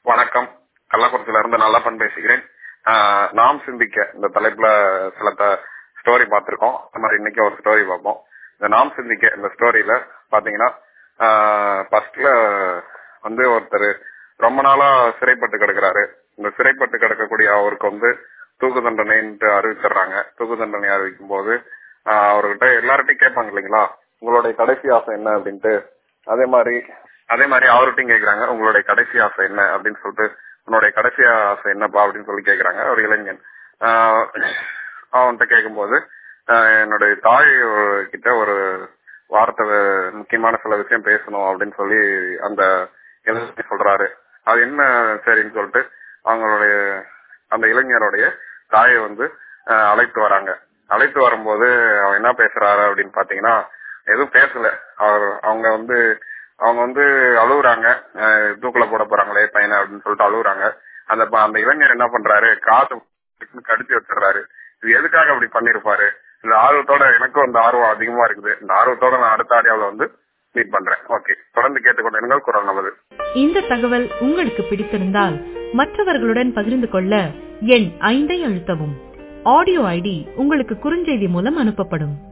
வணக்கம் கள்ளக்குறிச்சியில இருந்து நல்லப்பன் பேசுகிறேன் ஆஹ் நாம் சிந்திக்க இந்த தலைப்புல சில ஸ்டோரி பார்த்திருக்கோம் அந்த மாதிரி இன்னைக்கு ஒரு ஸ்டோரி பார்ப்போம் இந்த நாம் சிந்திக்க இந்த ஸ்டோரியில பாத்தீங்கன்னா ஃபர்ஸ்ட்ல வந்து ஒருத்தர் ரொம்ப நாளா சிறைப்பட்டு கிடக்குறாரு இந்த சிறைப்பட்டு கிடக்கக்கூடிய அவருக்கு வந்து தூக்கு தண்டனைன்ட்டு அறிவிச்சிடுறாங்க தூக்கு தண்டனை அறிவிக்கும் போது ஆஹ் அவர்கிட்ட எல்லார்ட்டையும் கேட்பாங்க இல்லைங்களா உங்களுடைய கடைசி ஆசை என்ன அப்படின்ட்டு அதே மாதிரி அதே மாதிரி அவர்கிட்டையும் கேக்குறாங்க உங்களுடைய கடைசி ஆசை என்ன அப்படின்னு சொல்லிட்டு உன்னுடைய கடைசி ஆசை என்னப்பா அப்படின்னு சொல்லி கேக்குறாங்க ஒரு இளைஞன் ஆஹ் அவன்கிட்ட கேட்கும்போது ஆஹ் என்னுடைய தாய் கிட்ட ஒரு வார்த்தை முக்கியமான சில விஷயம் பேசணும் அப்படின்னு சொல்லி அந்த இளைஞர் சொல்றாரு அது என்ன சரின்னு சொல்லிட்டு அவங்களுடைய அந்த இளைஞருடைய தாயை வந்து ஆஹ் அழைத்து வராங்க அழைத்து வரும்போது அவன் என்ன பேசுறாரு அப்படின்னு பாத்தீங்கன்னா எதுவும் பேசல அவர் அவங்க வந்து அவங்க வந்து அழுகுறாங்க தூக்குல போட போறாங்களே பையனை அப்படின்னு சொல்லிட்டு அழுகுறாங்க அந்த அந்த இளைஞர் என்ன பண்றாரு காசு கடிச்சு வச்சிடுறாரு இது எதுக்காக அப்படி பண்ணிருப்பாரு இந்த ஆர்வத்தோட எனக்கும் அந்த ஆர்வம் அதிகமா இருக்குது இந்த ஆர்வத்தோட நான் அடுத்த ஆடியோல வந்து மீட் பண்றேன் ஓகே தொடர்ந்து கேட்டுக்கொண்டிருங்கள் குரல் நமது இந்த தகவல் உங்களுக்கு பிடித்திருந்தால் மற்றவர்களுடன் பகிர்ந்து கொள்ள எண் ஐந்தை அழுத்தவும் ஆடியோ ஐடி உங்களுக்கு குறுஞ்செய்தி மூலம் அனுப்பப்படும்